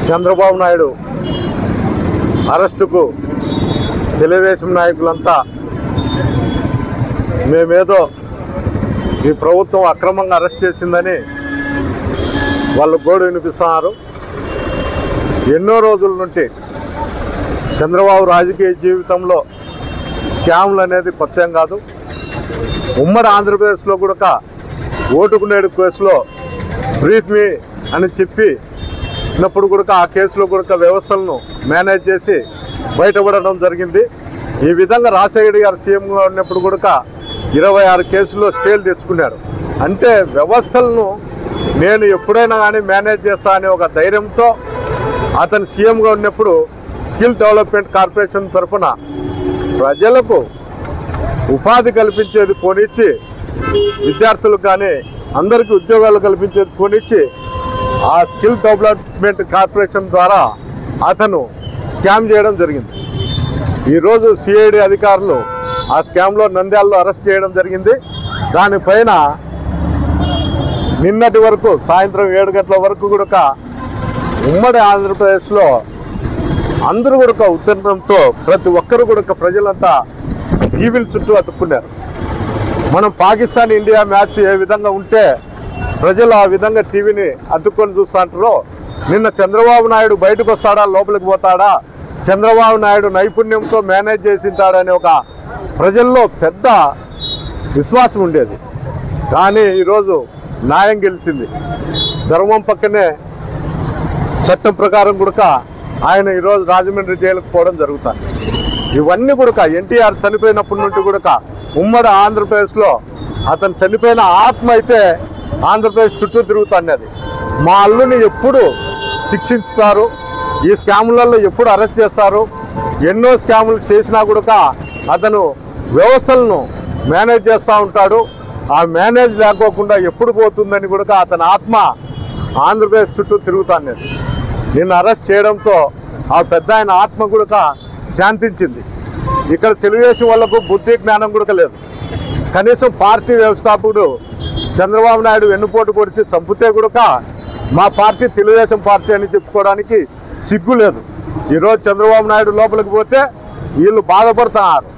చంద్రబాబు నాయుడు అరెస్టుకు తెలుగుదేశం నాయకులంతా మేమేదో ఈ ప్రభుత్వం అక్రమంగా అరెస్ట్ చేసిందని వాళ్ళు గోడు వినిపిస్తున్నారు ఎన్నో రోజుల నుండి చంద్రబాబు రాజకీయ జీవితంలో స్కామ్లు అనేది కొత్త ఏం కాదు ఉమ్మడి ఆంధ్రప్రదేశ్లో కూడా ఓటుకు నేడు కేసులో బ్రీఫ్ మీ అని చెప్పి ఉన్నప్పుడు కూడా ఆ కేసులో కూడా వ్యవస్థలను మేనేజ్ చేసి బయటపడడం జరిగింది ఈ విధంగా రాజశేఖర గారు సీఎంగా ఉన్నప్పుడు కూడా ఇరవై ఆరు కేసుల్లో స్టేలు తెచ్చుకున్నాడు అంటే వ్యవస్థలను నేను ఎప్పుడైనా కానీ మేనేజ్ చేస్తా అనే ఒక ధైర్యంతో అతను సీఎంగా ఉన్నప్పుడు స్కిల్ డెవలప్మెంట్ కార్పొరేషన్ తరఫున ప్రజలకు ఉపాధి కల్పించేది కొనిచ్చి విద్యార్థులకు కానీ అందరికీ ఉద్యోగాలు కల్పించేది కొనిచ్చి ఆ స్కిల్ డెవలప్మెంట్ కార్పొరేషన్ ద్వారా అతను స్కామ్ చేయడం జరిగింది ఈరోజు సిఐడి అధికారులు ఆ స్కామ్లో నంద్యాలలో అరెస్ట్ చేయడం జరిగింది దానిపైన నిన్నటి వరకు సాయంత్రం ఏడు గంటల వరకు కూడా ఉమ్మడి ఆంధ్రప్రదేశ్లో అందరూ కూడా ఉత్తరంతో ప్రతి ఒక్కరు కూడా ప్రజలంతా టీవీల చుట్టూ అతుక్కున్నారు మనం పాకిస్తాన్ ఇండియా మ్యాచ్ ఏ విధంగా ఉంటే ప్రజలు ఆ విధంగా టీవీని అతుక్కొని చూస్తుంటారో నిన్న చంద్రబాబు నాయుడు బయటకు వస్తాడా లోపలికి పోతాడా చంద్రబాబు నాయుడు నైపుణ్యంతో మేనేజ్ చేసింటాడనే ఒక ప్రజల్లో పెద్ద విశ్వాసం ఉండేది కానీ ఈరోజు న్యాయం గెలిచింది ధర్మం పక్కనే చట్టం ప్రకారం కూడా ఆయన ఈరోజు రాజమండ్రి జైలుకు పోవడం జరుగుతుంది ఇవన్నీ కూడా ఎన్టీఆర్ చనిపోయినప్పటి నుండి కూడా ఉమ్మడి ఆంధ్రప్రదేశ్లో అతను చనిపోయిన ఆత్మ అయితే ఆంధ్రప్రదేశ్ చుట్టూ తిరుగుతున్నది మా అల్లుని ఎప్పుడు శిక్షించుతారు ఈ స్కాములలో ఎప్పుడు అరెస్ట్ చేస్తారు ఎన్నో స్కాములు చేసినా కూడా అతను వ్యవస్థలను మేనేజ్ చేస్తూ ఉంటాడు ఆ మేనేజ్ లేకోకుండా ఎప్పుడు పోతుందని కూడా అతని ఆత్మ ఆంధ్రప్రదేశ్ చుట్టూ తిరుగుతానేది నిన్ను అరెస్ట్ చేయడంతో ఆ పెద్ద ఆయన ఆత్మ కూడా శాంతించింది ఇక్కడ తెలుగుదేశం వాళ్ళకు బుద్ధి జ్ఞానం కూడా లేదు కనీసం పార్టీ వ్యవస్థాపకుడు చంద్రబాబు నాయుడు వెన్నుపోటు పొడిచి చంపితే కూడా మా పార్టీ తెలుగుదేశం పార్టీ అని చెప్పుకోవడానికి సిగ్గు లేదు ఈరోజు చంద్రబాబు నాయుడు లోపలికి పోతే వీళ్ళు బాధపడుతున్నారు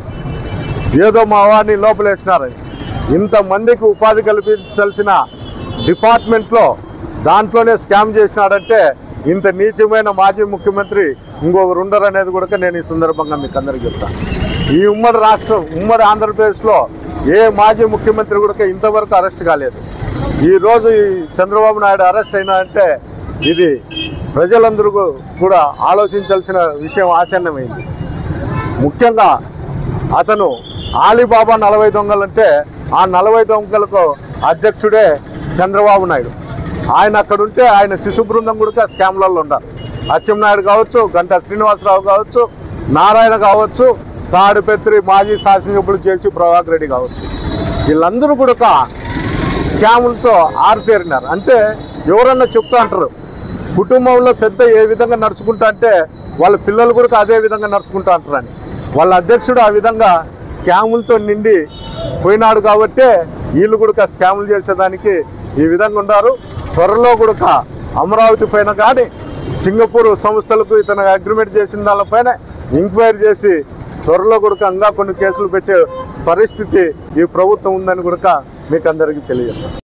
ఏదో మా వాడిని లోపలేసినారని ఇంతమందికి ఉపాధి కల్పించాల్సిన డిపార్ట్మెంట్లో దాంట్లోనే స్కామ్ చేసినాడంటే ఇంత నీచమైన మాజీ ముఖ్యమంత్రి ఇంకొకరు ఉండరు అనేది కూడా నేను ఈ సందర్భంగా మీకు అందరికీ చెప్తాను ఈ ఉమ్మడి రాష్ట్రం ఉమ్మడి ఆంధ్రప్రదేశ్లో ఏ మాజీ ముఖ్యమంత్రి కూడా ఇంతవరకు అరెస్ట్ కాలేదు ఈ రోజు ఈ చంద్రబాబు నాయుడు అరెస్ట్ అయినా అంటే ఇది ప్రజలందరూ కూడా ఆలోచించాల్సిన విషయం ఆసన్నమైంది ముఖ్యంగా అతను ఆలీబాబా నలభై దొంగలంటే ఆ నలభై దొంగలకు అధ్యక్షుడే చంద్రబాబు నాయుడు ఆయన అక్కడ ఉంటే ఆయన శిశు బృందం కూడా స్కామ్లలో ఉండాలి అచ్చెన్నాయుడు కావచ్చు గంటా శ్రీనివాసరావు కావచ్చు నారాయణ కావచ్చు తాడిపెత్రి మాజీ శాసనసభ్యులు చేసి ప్రభాకర్ రెడ్డి కావచ్చు వీళ్ళందరూ కూడా స్కాములతో ఆరితేరినారు అంటే ఎవరన్నా చెప్తా అంటారు కుటుంబంలో పెద్ద ఏ విధంగా నడుచుకుంటా అంటే వాళ్ళ పిల్లలు కూడా అదే విధంగా నడుచుకుంటా అంటారని వాళ్ళ అధ్యక్షుడు ఆ విధంగా స్కాములతో నిండి పోయినాడు కాబట్టే వీళ్ళు కూడా స్కాములు చేసేదానికి ఈ విధంగా ఉన్నారు త్వరలో కూడా అమరావతి పైన కానీ సింగపూర్ సంస్థలకు ఇతను అగ్రిమెంట్ చేసిన దానిపైన ఎంక్వైరీ చేసి త్వరలో కూడా ఇంకా కొన్ని కేసులు పెట్టే పరిస్థితి ఈ ప్రభుత్వం ఉందని కూడా మీకు అందరికీ తెలియజేస్తాను